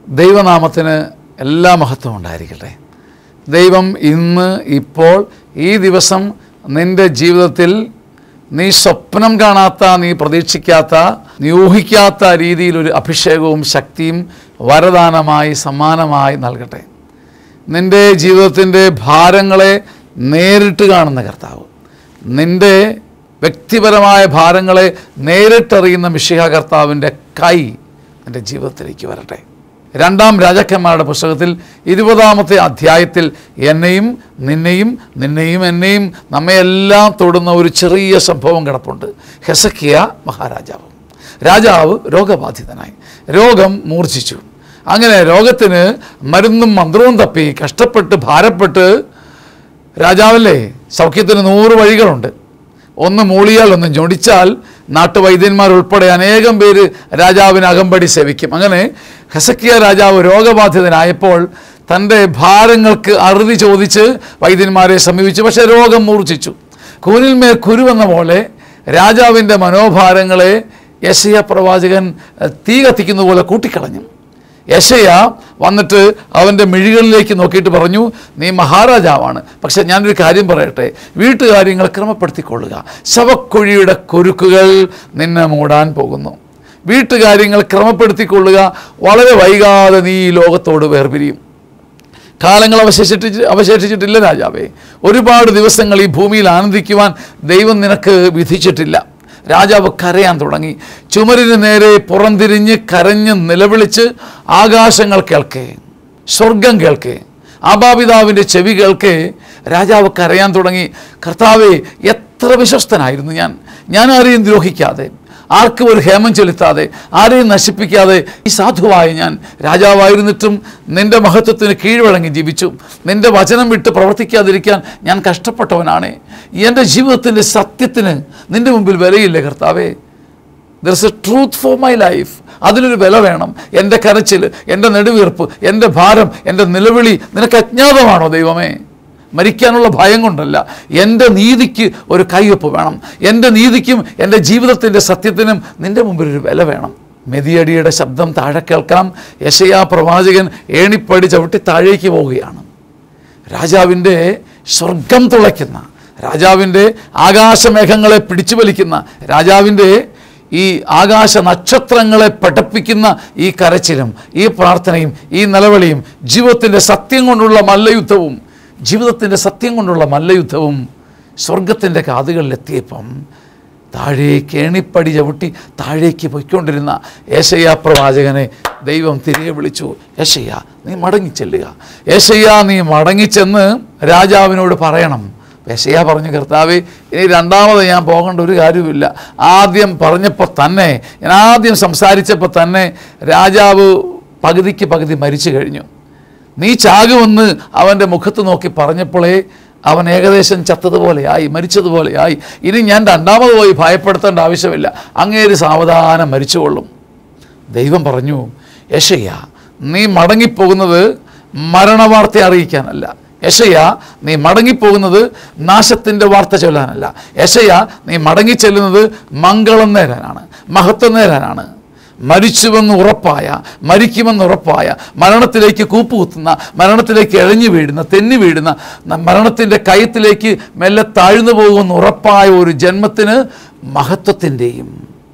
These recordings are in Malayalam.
ദൈവനാമത്തിന് എല്ലാ മഹത്വം ഉണ്ടായിരിക്കട്ടെ ദൈവം ഇന്ന് ഇപ്പോൾ ഈ ദിവസം നിൻ്റെ ജീവിതത്തിൽ നീ സ്വപ്നം കാണാത്ത നീ പ്രതീക്ഷിക്കാത്ത നീ ഊഹിക്കാത്ത രീതിയിൽ ഒരു അഭിഷേകവും ശക്തിയും വരദാനമായി സമ്മാനമായി നൽകട്ടെ നിൻ്റെ ജീവിതത്തിൻ്റെ ഭാരങ്ങളെ നേരിട്ട് കാണുന്ന കർത്താവ് നിൻ്റെ വ്യക്തിപരമായ ഭാരങ്ങളെ നേരിട്ടറിയുന്ന മിഷിഹ കർത്താവിൻ്റെ കൈ നിൻ്റെ ജീവിതത്തിലേക്ക് വരട്ടെ രണ്ടാം രാജാക്കന്മാരുടെ പുസ്തകത്തിൽ ഇരുപതാമത്തെ അധ്യായത്തിൽ എന്നെയും നിന്നെയും നിന്നെയും എന്നെയും നമ്മയെല്ലാം തൊടുന്ന ഒരു ചെറിയ സംഭവം കിടപ്പുണ്ട് ഹെസക്കിയ മഹാരാജാവ് രാജാവ് രോഗബാധിതനായി രോഗം മൂർച്ഛിച്ചു അങ്ങനെ രോഗത്തിന് മരുന്നും മന്ത്രവും തപ്പി കഷ്ടപ്പെട്ട് ഭാരപ്പെട്ട് രാജാവല്ലേ സൗഖ്യത്തിന് നൂറ് വഴികളുണ്ട് ഒന്ന് മൂളിയാൽ ഒന്ന് ഞൊടിച്ചാൽ നാട്ടുവൈദ്യന്മാർ ഉൾപ്പെടെ അനേകം പേര് രാജാവിന് അകമ്പടി സേവിക്കും അങ്ങനെ ഹെസക്കിയ രാജാവ് രോഗബാധിതനായപ്പോൾ തൻ്റെ ഭാരങ്ങൾക്ക് അറുതി ചോദിച്ച് വൈദ്യന്മാരെ സമീപിച്ചു പക്ഷേ രോഗം മൂർച്ഛിച്ചു കൂനിന്മേൽ കുരുവെന്ന പോലെ രാജാവിൻ്റെ മനോഭാരങ്ങളെ യശയ പ്രവാചകൻ എഹ്, തീ കത്തിക്കുന്ന പോലെ കൂട്ടിക്കളഞ്ഞു യശയ വന്നിട്ട് അവൻ്റെ മിഴികളിലേക്ക് നോക്കിയിട്ട് പറഞ്ഞു നീ മഹാരാജാവാണ് പക്ഷെ ഞാനൊരു കാര്യം പറയട്ടെ വീട്ടുകാര്യങ്ങൾ ക്രമപ്പെടുത്തിക്കൊള്ളുക ശവക്കുഴിയുടെ കുരുക്കുകൾ നിന്നെ മൂടാൻ പോകുന്നു വീട്ടുകാര്യങ്ങൾ ക്രമപ്പെടുത്തിക്കൊള്ളുക വളരെ വൈകാതെ നീ ഈ ലോകത്തോട് വേർപിരിയും കാലങ്ങൾ അവശേഷിച്ച് അവശേഷിച്ചിട്ടില്ല രാജാവേ ഒരുപാട് ദിവസങ്ങൾ ഈ ഭൂമിയിൽ ആനന്ദിക്കുവാൻ ദൈവം നിനക്ക് വിധിച്ചിട്ടില്ല രാജാവ് കരയാൻ തുടങ്ങി ചുമരിന് നേരെ പുറംതിരിഞ്ഞ് കരഞ്ഞ് നിലവിളിച്ച് ആകാശങ്ങൾ കേൾക്കേ സ്വർഗം കേൾക്കേ ആബാപിതാവിൻ്റെ ചെവി കേൾക്കേ രാജാവ് കരയാൻ തുടങ്ങി കർത്താവെ എത്ര വിശ്വസ്തനായിരുന്നു ഞാൻ ഞാൻ ആരെയും ദ്രോഹിക്കാതെ ആർക്കും ഒരു ഹേമം ചെലുത്താതെ ആരെയും നശിപ്പിക്കാതെ ഈ സാധുവായ ഞാൻ രാജാവായിരുന്നിട്ടും നിന്റെ മഹത്വത്തിന് കീഴ്വഴങ്ങി ജീവിച്ചു നിന്റെ വചനം വിട്ട് പ്രവർത്തിക്കാതിരിക്കാൻ ഞാൻ കഷ്ടപ്പെട്ടവനാണ് എൻ്റെ ജീവിതത്തിൻ്റെ സത്യത്തിന് നിന്റെ മുമ്പിൽ വിലയില്ലേ കർത്താവേ there is a truth for my life അതിനൊരു വില വേണം എൻ്റെ കരച്ചിൽ എൻ്റെ നെടുവീർപ്പ് എൻ്റെ ഭാരം എൻ്റെ നിലവിളി നിനക്ക് അജ്ഞാതമാണോ ദൈവമേ മരിക്കാനുള്ള ഭയം കൊണ്ടല്ല എൻ്റെ നീതിക്ക് ഒരു കൈവപ്പ് വേണം എൻ്റെ നീതിക്കും എൻ്റെ ജീവിതത്തിൻ്റെ സത്യത്തിനും നിൻ്റെ മുമ്പിൽ ഒരു വില വേണം മെതിയടിയുടെ ശബ്ദം താഴെ കേൾക്കാം യശയാ പ്രവാചകൻ ഏണിപ്പടി ചവിട്ടി താഴേക്ക് പോവുകയാണ് രാജാവിൻ്റെ സ്വർഗം തുളയ്ക്കുന്ന രാജാവിൻ്റെ ആകാശമേഘങ്ങളെ പിടിച്ചു വലിക്കുന്ന രാജാവിൻ്റെ ഈ ആകാശ നക്ഷത്രങ്ങളെ പഠിപ്പിക്കുന്ന ഈ കരച്ചിലും ഈ പ്രാർത്ഥനയും ഈ നിലവിളിയും ജീവിതത്തിൻ്റെ സത്യം കൊണ്ടുള്ള മല്ലയുദ്ധവും ജീവിതത്തിൻ്റെ സത്യം കൊണ്ടുള്ള മല്ലയുദ്ധവും സ്വർഗത്തിൻ്റെ കാതുകളിലെത്തിയപ്പം താഴേക്ക് ഏണിപ്പടി ചവിട്ടി താഴേക്ക് പൊയ്ക്കൊണ്ടിരുന്ന ഏശയ്യ പ്രവാചകനെ ദൈവം തിരികെ വിളിച്ചു ഏശയ്യ നീ മടങ്ങിച്ചെല്ലുക ഏശയ്യ നീ മടങ്ങിച്ചെന്ന് രാജാവിനോട് പറയണം ഏശയ്യ പറഞ്ഞു കർത്താവേ ഇനി രണ്ടാമത് ഞാൻ പോകേണ്ട ഒരു കാര്യവുമില്ല ആദ്യം പറഞ്ഞപ്പോൾ തന്നെ ഞാൻ ആദ്യം സംസാരിച്ചപ്പോൾ തന്നെ രാജാവ് പകുതിക്ക് പകുതി മരിച്ചു കഴിഞ്ഞു നീ ചാകുമെന്ന് അവൻ്റെ മുഖത്ത് നോക്കി പറഞ്ഞപ്പോഴേ അവൻ ഏകദേശം ചത്തതുപോലെയായി മരിച്ചതുപോലെയായി ഇനി ഞാൻ രണ്ടാമത് പോയി ഭയപ്പെടുത്തേണ്ട ആവശ്യമില്ല അങ്ങേര് സാവധാനം മരിച്ചുകൊള്ളും ദൈവം പറഞ്ഞു യശയ്യ നീ മടങ്ങിപ്പോകുന്നത് മരണവാർത്ത അറിയിക്കാനല്ല യശയ്യ നീ മടങ്ങിപ്പോകുന്നത് നാശത്തിൻ്റെ വാർത്ത ചൊല്ലാനല്ല യശയ്യ നീ മടങ്ങിച്ചെല്ലുന്നത് മംഗളം നേരാനാണ് മഹത്വം നേരാനാണ് മരിച്ചുവെന്ന് ഉറപ്പായ മരിക്കുമെന്ന് ഉറപ്പായ മരണത്തിലേക്ക് കൂപ്പുകുത്തുന്ന മരണത്തിലേക്ക് എഴഞ്ഞു വീഴുന്ന തെന്നി വീഴുന്ന ന- മരണത്തിൻ്റെ കയത്തിലേക്ക് മെല്ലെ താഴ്ന്നു പോകുമെന്ന് ഉറപ്പായ ഒരു ജന്മത്തിന് മഹത്വത്തിൻ്റെയും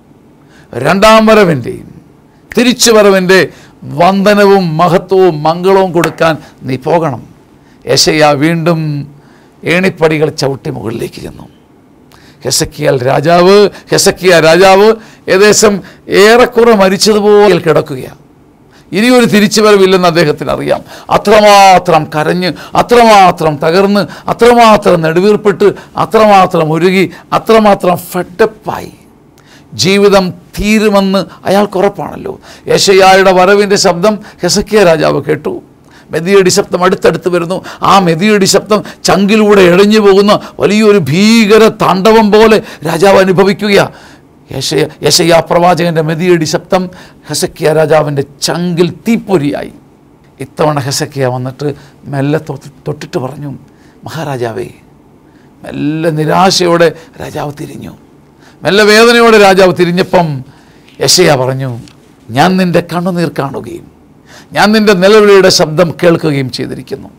രണ്ടാം വരവിൻ്റെയും തിരിച്ചു വരവിൻ്റെ വന്ദനവും മഹത്വവും മംഗളവും കൊടുക്കാൻ നീ പോകണം യശയ്യ വീണ്ടും ഏണിപ്പടികൾ ചവിട്ടി മുകളിലേക്ക് ചെന്നു ഹെസക്കിയാൽ രാജാവ് ഹെസക്കിയ രാജാവ് ഏകദേശം ഏറെക്കുറെ മരിച്ചതുപോലെ കിടക്കുകയാണ് ഇനിയൊരു തിരിച്ചുവരവില്ലെന്ന് അദ്ദേഹത്തിന് അറിയാം അത്രമാത്രം കരഞ്ഞ് അത്രമാത്രം തകർന്ന് അത്രമാത്രം നെടുവീർപ്പെട്ട് അത്രമാത്രം ഉരുകി അത്രമാത്രം ഫെഡപ്പായി ജീവിതം തീരുമെന്ന് അയാൾക്ക് ഉറപ്പാണല്ലോ യേശയ്യായുടെ വരവിൻ്റെ ശബ്ദം ഹെസക്കിയ രാജാവ് കേട്ടു മെതിയടി ശബ്ദം അടുത്തടുത്ത് വരുന്നു ആ മെതിയടി ശബ്ദം ചങ്കിലൂടെ ഇഴഞ്ഞു പോകുന്ന വലിയൊരു ഭീകര താണ്ഡവം പോലെ രാജാവ് അനുഭവിക്കുക യേശയ യേശയ്യ പ്രവാചകൻ്റെ മെതിയടി ശബ്ദം ഹെസക്കിയ രാജാവിൻ്റെ ചങ്കിൽ തീപ്പൊരിയായി ഇത്തവണ ഹെസക്കിയ വന്നിട്ട് മെല്ലെ തൊട്ട് തൊട്ടിട്ട് പറഞ്ഞു മഹാരാജാവേ മെല്ലെ നിരാശയോടെ രാജാവ് തിരിഞ്ഞു മെല്ലെ വേദനയോടെ രാജാവ് തിരിഞ്ഞപ്പം യശയ പറഞ്ഞു ഞാൻ നിൻ്റെ കണ്ണുനീർ കാണുകയും ഞാൻ നിൻ്റെ നിലവിളിയുടെ ശബ്ദം കേൾക്കുകയും ചെയ്തിരിക്കുന്നു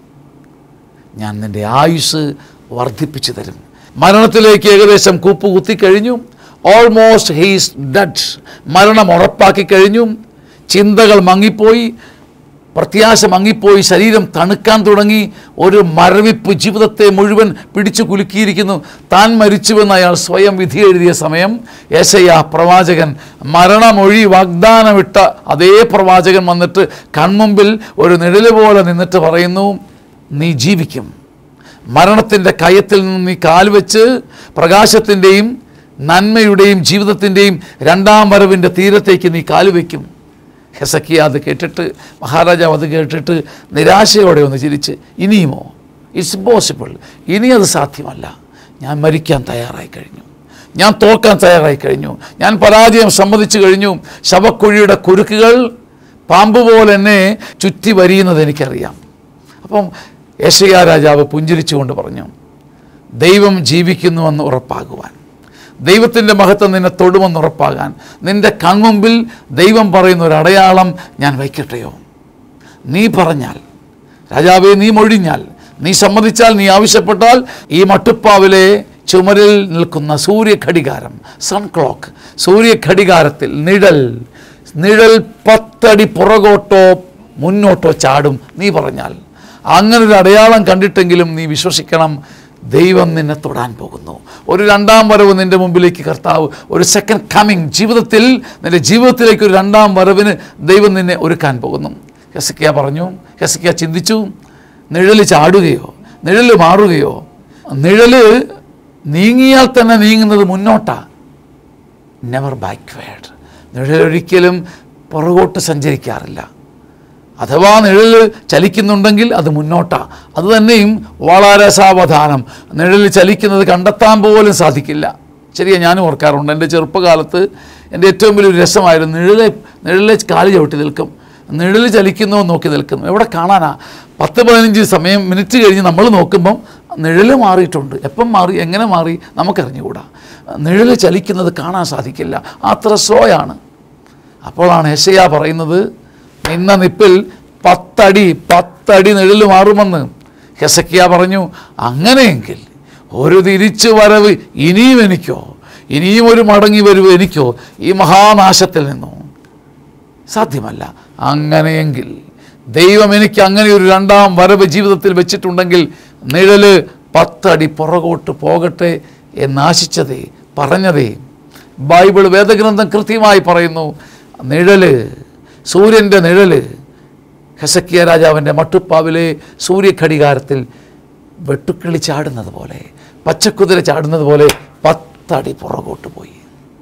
ഞാൻ നിൻ്റെ ആയുസ് വർദ്ധിപ്പിച്ചു തരും മരണത്തിലേക്ക് ഏകദേശം കൂപ്പ് കുത്തിക്കഴിഞ്ഞു ഓൾമോസ്റ്റ് ഹീസ് ഡഡ് മരണം ഉറപ്പാക്കി കഴിഞ്ഞു ചിന്തകൾ മങ്ങിപ്പോയി പ്രത്യാശ മങ്ങിപ്പോയി ശരീരം തണുക്കാൻ തുടങ്ങി ഒരു മരവിപ്പ് ജീവിതത്തെ മുഴുവൻ പിടിച്ചു കുലുക്കിയിരിക്കുന്നു താൻ മരിച്ചുവെന്ന് അയാൾ സ്വയം വിധി എഴുതിയ സമയം യേശയ്യ പ്രവാചകൻ മരണമൊഴി വാഗ്ദാനമിട്ട അതേ പ്രവാചകൻ വന്നിട്ട് കൺമുമ്പിൽ ഒരു നിഴല് പോലെ നിന്നിട്ട് പറയുന്നു നീ ജീവിക്കും മരണത്തിൻ്റെ കയത്തിൽ നിന്ന് നീ കാൽവെച്ച് പ്രകാശത്തിൻ്റെയും നന്മയുടെയും ജീവിതത്തിൻ്റെയും രണ്ടാം വരവിൻ്റെ തീരത്തേക്ക് നീ കാലുവെക്കും ഹെസക്കിയ അത് കേട്ടിട്ട് മഹാരാജാവ് അത് കേട്ടിട്ട് നിരാശയോടെ ഒന്ന് ചിരിച്ച് ഇനിയുമോ ഇറ്റ്സ് ഇമ്പോസിബിൾ ഇനി അത് സാധ്യമല്ല ഞാൻ മരിക്കാൻ തയ്യാറായി കഴിഞ്ഞു ഞാൻ തോൽക്കാൻ തയ്യാറായി കഴിഞ്ഞു ഞാൻ പരാജയം സമ്മതിച്ചു കഴിഞ്ഞു ശവക്കുഴിയുടെ കുരുക്കുകൾ പാമ്പ് പോലെ എന്നെ ചുറ്റി വരിയുന്നത് എനിക്കറിയാം അപ്പം യശയാ രാജാവ് പുഞ്ചിരിച്ചുകൊണ്ട് പറഞ്ഞു ദൈവം ജീവിക്കുന്നുവെന്ന് ഉറപ്പാകുവാൻ ദൈവത്തിൻ്റെ മഹത്വം നിന്നെ തൊടുമെന്ന് ഉറപ്പാകാൻ നിൻ്റെ കൺമുമ്പിൽ ദൈവം പറയുന്ന ഒരു അടയാളം ഞാൻ വയ്ക്കട്ടെയോ നീ പറഞ്ഞാൽ രാജാവേ നീ മൊഴിഞ്ഞാൽ നീ സമ്മതിച്ചാൽ നീ ആവശ്യപ്പെട്ടാൽ ഈ മട്ടുപ്പാവിലെ ചുമരിൽ നിൽക്കുന്ന സൂര്യഘടികാരം സൺ ക്ലോക്ക് സൂര്യഘടികാരത്തിൽ നിഴൽ നിഴൽ പത്തടി പുറകോട്ടോ മുന്നോട്ടോ ചാടും നീ പറഞ്ഞാൽ അങ്ങനെ ഒരു അടയാളം കണ്ടിട്ടെങ്കിലും നീ വിശ്വസിക്കണം ദൈവം നിന്നെ തൊടാൻ പോകുന്നു ഒരു രണ്ടാം വരവ് നിൻ്റെ മുമ്പിലേക്ക് കർത്താവ് ഒരു സെക്കൻഡ് കമ്മിങ് ജീവിതത്തിൽ നിൻ്റെ ജീവിതത്തിലേക്ക് ഒരു രണ്ടാം വരവിന് ദൈവം നിന്നെ ഒരുക്കാൻ പോകുന്നു ഹെസക്കിയ പറഞ്ഞു ഹെസക്കിയ ചിന്തിച്ചു നിഴല് ചാടുകയോ നിഴല് മാറുകയോ നിഴല് നീങ്ങിയാൽ തന്നെ നീങ്ങുന്നത് മുന്നോട്ടാണ് നെവർ ബാക്ക്വേഡ് നിഴലൊരിക്കലും പുറകോട്ട് സഞ്ചരിക്കാറില്ല അഥവാ നിഴൽ ചലിക്കുന്നുണ്ടെങ്കിൽ അത് മുന്നോട്ടാ അത് തന്നെയും വളരെ സാവധാനം നിഴൽ ചലിക്കുന്നത് കണ്ടെത്താൻ പോലും സാധിക്കില്ല ശരിയാ ഞാനും ഓർക്കാറുണ്ട് എൻ്റെ ചെറുപ്പകാലത്ത് എൻ്റെ ഏറ്റവും വലിയൊരു രസമായിരുന്നു നിഴലെ നിഴലെ കാല് ചവിട്ടി നിൽക്കും നിഴൽ ചലിക്കുന്നോ നോക്കി നിൽക്കുന്നു എവിടെ കാണാനാ പത്ത് പതിനഞ്ച് സമയം മിനിറ്റ് കഴിഞ്ഞ് നമ്മൾ നോക്കുമ്പം നിഴൽ മാറിയിട്ടുണ്ട് എപ്പം മാറി എങ്ങനെ മാറി നമുക്കറിഞ്ഞുകൂടാ നിഴൽ ചലിക്കുന്നത് കാണാൻ സാധിക്കില്ല അത്ര സ്ലോയാണ് അപ്പോഴാണ് യശയ പറയുന്നത് നിന്ന നിപ്പിൽ പത്തടി പത്തടി നിഴൽ മാറുമെന്ന് ഹെസക്കിയ പറഞ്ഞു അങ്ങനെയെങ്കിൽ ഒരു തിരിച്ചു വരവ് ഇനിയും എനിക്കോ ഇനിയും ഒരു മടങ്ങി വരവ് എനിക്കോ ഈ മഹാനാശത്തിൽ നിന്നോ സാധ്യമല്ല അങ്ങനെയെങ്കിൽ ദൈവം എനിക്ക് അങ്ങനെ ഒരു രണ്ടാം വരവ് ജീവിതത്തിൽ വെച്ചിട്ടുണ്ടെങ്കിൽ നിഴല് പത്തടി പുറകോട്ട് പോകട്ടെ എന്നാശിച്ചതേ പറഞ്ഞതേ ബൈബിൾ വേദഗ്രന്ഥം കൃത്യമായി പറയുന്നു നിഴല് സൂര്യൻ്റെ നിഴല് ഹെസക്കിയ രാജാവിൻ്റെ മട്ടുപ്പാവിലെ സൂര്യഘടികാരത്തിൽ വെട്ടുക്കിളി ചാടുന്നത് പോലെ പച്ചക്കുതിര ചാടുന്നത് പോലെ പത്തടി പുറകോട്ട് പോയി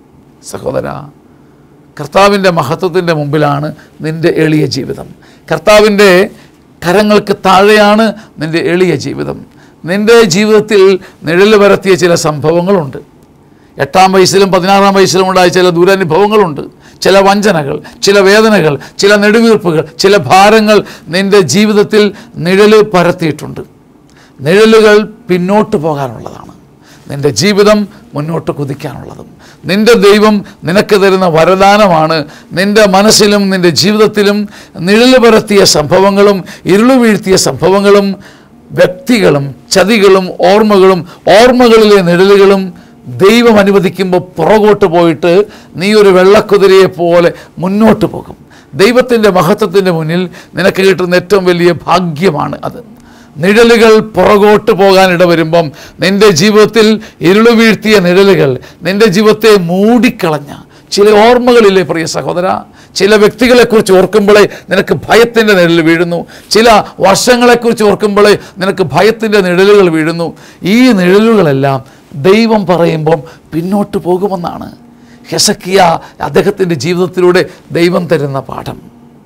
സഹോദര കർത്താവിൻ്റെ മഹത്വത്തിൻ്റെ മുമ്പിലാണ് നിൻ്റെ എളിയ ജീവിതം കർത്താവിൻ്റെ കരങ്ങൾക്ക് താഴെയാണ് നിൻ്റെ എളിയ ജീവിതം നിൻ്റെ ജീവിതത്തിൽ നിഴൽ വരത്തിയ ചില സംഭവങ്ങളുണ്ട് എട്ടാം വയസ്സിലും പതിനാറാം വയസ്സിലും ഉണ്ടായ ചില ദുരനുഭവങ്ങളുണ്ട് ചില വഞ്ചനകൾ ചില വേദനകൾ ചില നെടുവീർപ്പുകൾ ചില ഭാരങ്ങൾ നിൻ്റെ ജീവിതത്തിൽ നിഴല് പരത്തിയിട്ടുണ്ട് നിഴലുകൾ പിന്നോട്ട് പോകാനുള്ളതാണ് നിൻ്റെ ജീവിതം മുന്നോട്ട് കുതിക്കാനുള്ളതും നിൻ്റെ ദൈവം നിനക്ക് തരുന്ന വരദാനമാണ് നിൻ്റെ മനസ്സിലും നിൻ്റെ ജീവിതത്തിലും നിഴല് പരത്തിയ സംഭവങ്ങളും ഇരുളു വീഴ്ത്തിയ സംഭവങ്ങളും വ്യക്തികളും ചതികളും ഓർമ്മകളും ഓർമ്മകളിലെ നിഴലുകളും ദൈവം അനുവദിക്കുമ്പോൾ പുറകോട്ട് പോയിട്ട് നീ ഒരു വെള്ളക്കുതിരയെ പോലെ മുന്നോട്ട് പോകും ദൈവത്തിൻ്റെ മഹത്വത്തിൻ്റെ മുന്നിൽ നിനക്ക് കിട്ടുന്ന ഏറ്റവും വലിയ ഭാഗ്യമാണ് അത് നിഴലുകൾ പുറകോട്ട് പോകാൻ ഇടവരുമ്പം നിൻ്റെ ജീവിതത്തിൽ ഇരുളു വീഴ്ത്തിയ നിഴലുകൾ നിൻ്റെ ജീവിതത്തെ മൂടിക്കളഞ്ഞ ചില ഓർമ്മകളില്ലേ പ്രിയ സഹോദര ചില വ്യക്തികളെക്കുറിച്ച് ഓർക്കുമ്പോഴേ നിനക്ക് ഭയത്തിൻ്റെ നിഴൽ വീഴുന്നു ചില വർഷങ്ങളെക്കുറിച്ച് ഓർക്കുമ്പോഴേ നിനക്ക് ഭയത്തിൻ്റെ നിഴലുകൾ വീഴുന്നു ഈ നിഴലുകളെല്ലാം ദൈവം പറയുമ്പം പിന്നോട്ട് പോകുമെന്നാണ് ഹെസക്കിയ അദ്ദേഹത്തിൻ്റെ ജീവിതത്തിലൂടെ ദൈവം തരുന്ന പാഠം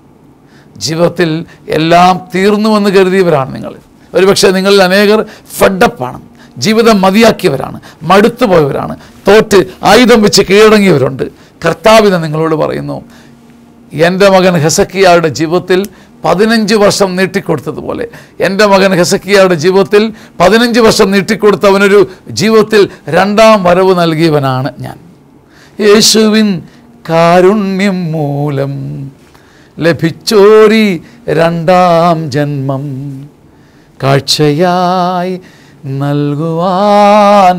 ജീവിതത്തിൽ എല്ലാം തീർന്നുവെന്ന് കരുതിയവരാണ് നിങ്ങൾ ഒരുപക്ഷെ നിങ്ങളിൽ അനേകർ ഫഡപ്പാണ് ജീവിതം മതിയാക്കിയവരാണ് മടുത്തു പോയവരാണ് തോറ്റ് ആയുധം വെച്ച് കീഴടങ്ങിയവരുണ്ട് കർത്താവിനെ നിങ്ങളോട് പറയുന്നു എൻ്റെ മകൻ ഹെസക്കിയായുടെ ജീവിതത്തിൽ പതിനഞ്ച് വർഷം നീട്ടിക്കൊടുത്തതുപോലെ എൻ്റെ മകൻ ഹെസക്കിയായുടെ ജീവിതത്തിൽ പതിനഞ്ച് വർഷം നീട്ടിക്കൊടുത്ത അവനൊരു ജീവിതത്തിൽ രണ്ടാം വരവ് നൽകിയവനാണ് ഞാൻ യേശുവിൻ കാരുണ്യം മൂലം ലഭിച്ചോരി രണ്ടാം ജന്മം കാഴ്ചയായി നൽകുവാൻ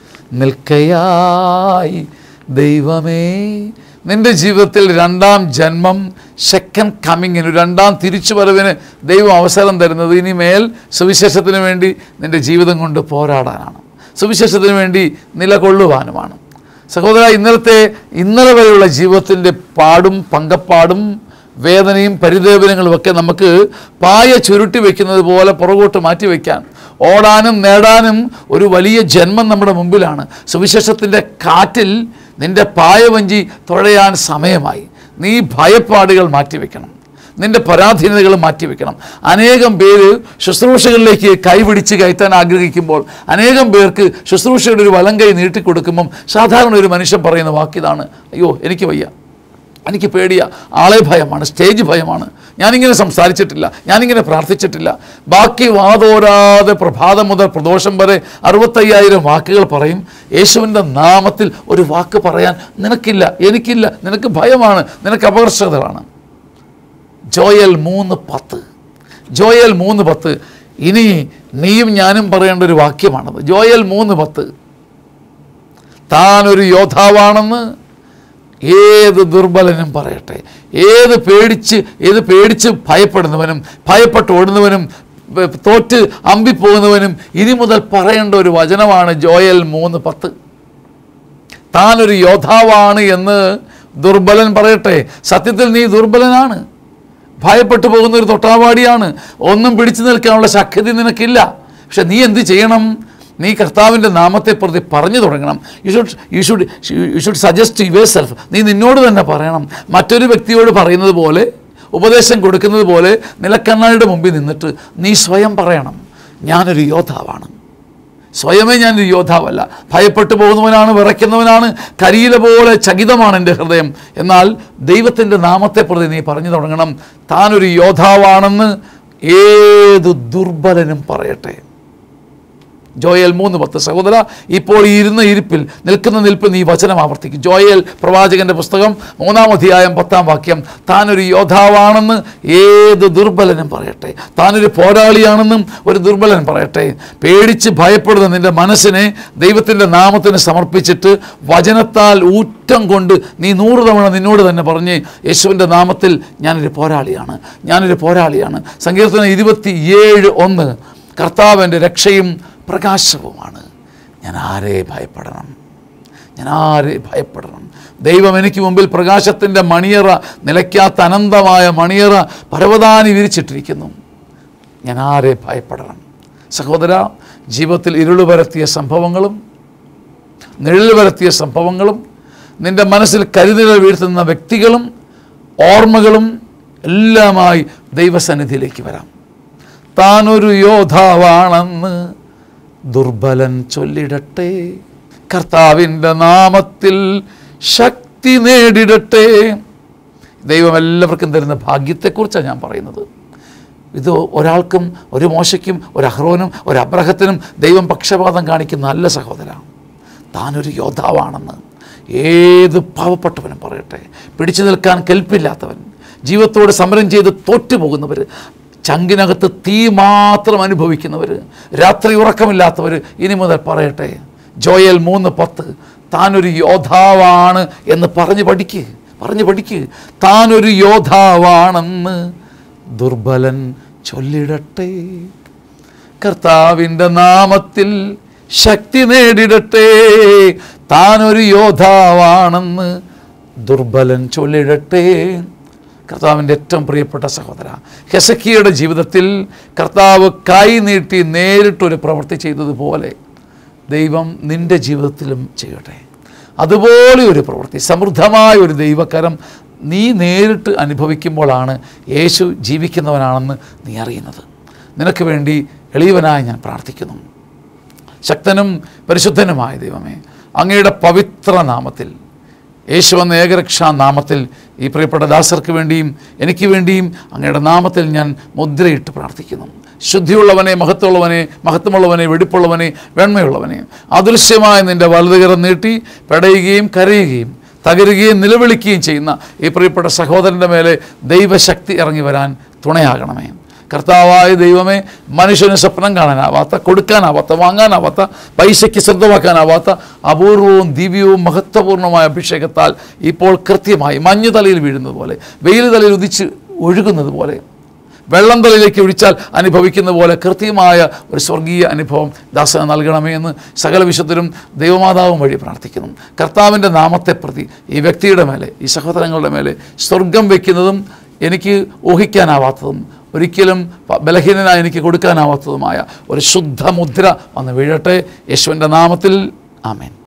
നിൽക്കയായി ദൈവമേ നിന്റെ ജീവിതത്തിൽ രണ്ടാം ജന്മം സെക്കൻഡ് കമ്മിങ്ങിന് രണ്ടാം തിരിച്ചു വരവിന് ദൈവം അവസരം തരുന്നത് ഇനിമേൽ സുവിശേഷത്തിന് വേണ്ടി നിന്റെ ജീവിതം കൊണ്ട് പോരാടാനാണ് സുവിശേഷത്തിന് വേണ്ടി നിലകൊള്ളുവാനുമാണ് സഹോദര ഇന്നലത്തെ ഇന്നലെ വരെയുള്ള ജീവിതത്തിൻ്റെ പാടും പങ്കപ്പാടും വേദനയും പരിദേവനങ്ങളും ഒക്കെ നമുക്ക് പായ ചുരുട്ടി വെക്കുന്നത് പോലെ പുറകോട്ട് മാറ്റി വയ്ക്കാൻ ഓടാനും നേടാനും ഒരു വലിയ ജന്മം നമ്മുടെ മുമ്പിലാണ് സുവിശേഷത്തിൻ്റെ കാറ്റിൽ നിന്റെ പായവഞ്ചി തുഴയാൻ സമയമായി നീ ഭയപ്പാടുകൾ മാറ്റിവെക്കണം നിന്റെ പരാധീനതകൾ മാറ്റിവെക്കണം അനേകം പേര് ശുശ്രൂഷകളിലേക്ക് കൈപിടിച്ച് കയറ്റാൻ ആഗ്രഹിക്കുമ്പോൾ അനേകം പേർക്ക് ശുശ്രൂഷയുടെ ഒരു വലം കൈ നീട്ടിക്കൊടുക്കുമ്പം സാധാരണ ഒരു മനുഷ്യൻ പറയുന്ന വാക്കിതാണ് അയ്യോ എനിക്ക് വയ്യ എനിക്ക് പേടിയ ആളെ ഭയമാണ് സ്റ്റേജ് ഭയമാണ് ഞാനിങ്ങനെ സംസാരിച്ചിട്ടില്ല ഞാനിങ്ങനെ പ്രാർത്ഥിച്ചിട്ടില്ല ബാക്കി വാതോരാതെ പ്രഭാതം മുതൽ പ്രദോഷം വരെ അറുപത്തയ്യായിരം വാക്കുകൾ പറയും യേശുവിൻ്റെ നാമത്തിൽ ഒരു വാക്ക് പറയാൻ നിനക്കില്ല എനിക്കില്ല നിനക്ക് ഭയമാണ് നിനക്ക് അപകർഷതകളാണ് ജോയൽ മൂന്ന് പത്ത് ജോയൽ മൂന്ന് പത്ത് ഇനി നീയും ഞാനും പറയേണ്ട ഒരു വാക്യമാണത് ജോയൽ മൂന്ന് പത്ത് താനൊരു യോദ്ധാവാണെന്ന് ഏത് ദുർബലനും പറയട്ടെ ഏത് പേടിച്ച് ഏത് പേടിച്ച് ഭയപ്പെടുന്നവനും ഭയപ്പെട്ട് ഓടുന്നവനും ബ- തോറ്റ് അമ്പിപ്പോകുന്നവനും ഇനി മുതൽ പറയേണ്ട ഒരു വചനമാണ് ജോയൽ മൂന്ന് പത്ത് താനൊരു യോദ്ധാവാണ് എന്ന് ദുർബലൻ പറയട്ടെ സത്യത്തിൽ നീ ദുർബലനാണ് ഭയപ്പെട്ടു പോകുന്ന ഒരു തൊട്ടാവാടിയാണ് ഒന്നും പിടിച്ചു നിൽക്കാനുള്ള ശക്തി നിനക്കില്ല പക്ഷെ നീ എന്ത് ചെയ്യണം നീ കർത്താവിൻ്റെ നാമത്തെ പ്രതി പറഞ്ഞു തുടങ്ങണം you should you should you should suggest yourself നീ നിന്നോട് തന്നെ പറയണം മറ്റൊരു വ്യക്തിയോട് പറയുന്നത് പോലെ ഉപദേശം കൊടുക്കുന്നത് പോലെ നിലക്കണ്ണാടിയുടെ മുമ്പിൽ നിന്നിട്ട് നീ സ്വയം പറയണം ഞാനൊരു യോദ്ധാവാണ് സ്വയമേ ഞാനൊരു യോദ്ധാവല്ല ഭയപ്പെട്ടു പോകുന്നവനാണ് വിറയ്ക്കുന്നവനാണ് കരിയില പോലെ ചകിതമാണ് എൻ്റെ ഹൃദയം എന്നാൽ ദൈവത്തിൻ്റെ നാമത്തെ പ്രതി നീ പറഞ്ഞു തുടങ്ങണം താനൊരു യോദ്ധാവാണെന്ന് ഏത് ദുർബലനും പറയട്ടെ ജോയൽ മൂന്ന് പത്ത് സഹോദര ഇപ്പോൾ ഈ ഇരുന്ന ഇരിപ്പിൽ നിൽക്കുന്ന നിൽപ്പിൽ നീ വചനം ആവർത്തിക്കും ജോയൽ പ്രവാചകന്റെ പുസ്തകം മൂന്നാം അധ്യായം പത്താം വാക്യം താനൊരു യോദ്ധാവാണെന്ന് ഏത് ദുർബലനും പറയട്ടെ താനൊരു പോരാളിയാണെന്നും ഒരു ദുർബലൻ പറയട്ടെ പേടിച്ച് ഭയപ്പെടുന്ന നിന്റെ മനസ്സിനെ ദൈവത്തിൻ്റെ നാമത്തിന് സമർപ്പിച്ചിട്ട് വചനത്താൽ ഊറ്റം കൊണ്ട് നീ നൂറ് തവണ നിന്നോട് തന്നെ പറഞ്ഞ് യേശുവിൻ്റെ നാമത്തിൽ ഞാനൊരു പോരാളിയാണ് ഞാനൊരു പോരാളിയാണ് സങ്കീർത്തനം ഇരുപത്തി ഏഴ് ഒന്ന് കർത്താവിൻ്റെ രക്ഷയും പ്രകാശവുമാണ് ഞാൻ ആരെ ഭയപ്പെടണം ഞാൻ ആരെ ഭയപ്പെടണം ദൈവം എനിക്ക് മുമ്പിൽ പ്രകാശത്തിൻ്റെ മണിയറ നിലയ്ക്കാത്ത അനന്തമായ മണിയറ പരവതാനി വിരിച്ചിട്ടിരിക്കുന്നു ഞാൻ ആരെ ഭയപ്പെടണം സഹോദര ജീവിതത്തിൽ ഇരുള് പരത്തിയ സംഭവങ്ങളും നിഴൽ പരത്തിയ സംഭവങ്ങളും നിൻ്റെ മനസ്സിൽ കരുതൽ വീഴ്ത്തുന്ന വ്യക്തികളും ഓർമ്മകളും എല്ലാമായി ദൈവസന്നിധിയിലേക്ക് വരാം താനൊരു യോദ്ധാവാണെന്ന് ദുർബലൻ ചൊല്ലിടട്ടെ കർത്താവിൻ്റെ നാമത്തിൽ ശക്തി നേടിടട്ടെ ദൈവം എല്ലാവർക്കും തരുന്ന ഭാഗ്യത്തെക്കുറിച്ചാണ് ഞാൻ പറയുന്നത് ഇത് ഒരാൾക്കും ഒരു മോശയ്ക്കും ഒരു അഹ്റോനും ഒരു അബ്രഹത്തിനും ദൈവം പക്ഷപാതം കാണിക്കുന്ന നല്ല സഹോദര താനൊരു യോദ്ധാവാണെന്ന് ഏത് പാവപ്പെട്ടവനും പറയട്ടെ പിടിച്ചു നിൽക്കാൻ കെൽപ്പില്ലാത്തവൻ ജീവിതത്തോട് സമരം ചെയ്ത് തോറ്റുപോകുന്നവർ ചങ്കിനകത്ത് തീ മാത്രം അനുഭവിക്കുന്നവർ രാത്രി ഉറക്കമില്ലാത്തവർ ഇനി മുതൽ പറയട്ടെ ജോയൽ മൂന്ന് പത്ത് താനൊരു യോദ്ധാവാണ് എന്ന് പറഞ്ഞ് പഠിക്ക് പറഞ്ഞ് പഠിക്ക് താനൊരു യോദ്ധാവാണെന്ന് ദുർബലൻ ചൊല്ലിടട്ടെ കർത്താവിൻ്റെ നാമത്തിൽ ശക്തി നേടിടട്ടെ താനൊരു യോദ്ധാവാണെന്ന് ദുർബലൻ ചൊല്ലിടട്ടെ കർത്താവിൻ്റെ ഏറ്റവും പ്രിയപ്പെട്ട സഹോദര ഹെസക്കിയുടെ ജീവിതത്തിൽ കർത്താവ് കൈ നീട്ടി നേരിട്ടൊരു പ്രവൃത്തി ചെയ്തതുപോലെ ദൈവം നിൻ്റെ ജീവിതത്തിലും ചെയ്യട്ടെ അതുപോലെ ഒരു പ്രവൃത്തി സമൃദ്ധമായ ഒരു ദൈവകരം നീ നേരിട്ട് അനുഭവിക്കുമ്പോഴാണ് യേശു ജീവിക്കുന്നവനാണെന്ന് നീ അറിയുന്നത് നിനക്ക് വേണ്ടി എളിയവനായി ഞാൻ പ്രാർത്ഥിക്കുന്നു ശക്തനും പരിശുദ്ധനുമായ ദൈവമേ അങ്ങയുടെ പവിത്ര നാമത്തിൽ യേശു എന്ന ഏകരക്ഷാ നാമത്തിൽ ഈ പ്രിയപ്പെട്ട ദാസർക്ക് വേണ്ടിയും എനിക്ക് വേണ്ടിയും അങ്ങയുടെ നാമത്തിൽ ഞാൻ മുദ്രയിട്ട് പ്രാർത്ഥിക്കുന്നു ശുദ്ധിയുള്ളവനെ മഹത്വമുള്ളവനെ മഹത്വമുള്ളവനെ വെടിപ്പുള്ളവനെ വെണ്മയുള്ളവനെ അദൃശ്യമായ നിൻ്റെ വലതുകരം നീട്ടി പെടയുകയും കരയുകയും തകരുകയും നിലവിളിക്കുകയും ചെയ്യുന്ന ഈ പ്രിയപ്പെട്ട സഹോദരൻ്റെ മേലെ ദൈവശക്തി ഇറങ്ങി വരാൻ തുണയാകണമേ കർത്താവായ ദൈവമേ മനുഷ്യന് സ്വപ്നം കാണാനാവാത്ത കൊടുക്കാനാവാത്ത വാങ്ങാനാവാത്ത പൈസയ്ക്ക് സ്വന്തമാക്കാനാവാത്ത അപൂർവവും ദിവ്യവും മഹത്വപൂർണ്ണമായ അഭിഷേകത്താൽ ഇപ്പോൾ കൃത്യമായി മഞ്ഞ് തലയിൽ വീഴുന്നത് പോലെ വെയിൽ തലയിൽ ഉദിച്ച് ഒഴുകുന്നത് പോലെ വെള്ളം തലയിലേക്ക് ഒഴിച്ചാൽ അനുഭവിക്കുന്ന പോലെ കൃത്യമായ ഒരു സ്വർഗീയ അനുഭവം ദാസന് നൽകണമേ എന്ന് സകല വിശുദ്ധരും ദൈവമാതാവും വഴി പ്രാർത്ഥിക്കുന്നു കർത്താവിൻ്റെ നാമത്തെ പ്രതി ഈ വ്യക്തിയുടെ മേലെ ഈ സഹോദരങ്ങളുടെ മേലെ സ്വർഗം വയ്ക്കുന്നതും എനിക്ക് ഊഹിക്കാനാവാത്തതും ഒരിക്കലും പ- ബലഹീനനായി എനിക്ക് കൊടുക്കാനാവാത്തതുമായ ഒരു ശുദ്ധ മുദ്ര വന്ന് വീഴട്ടെ യേശുവിൻ്റെ നാമത്തിൽ ആമേൻ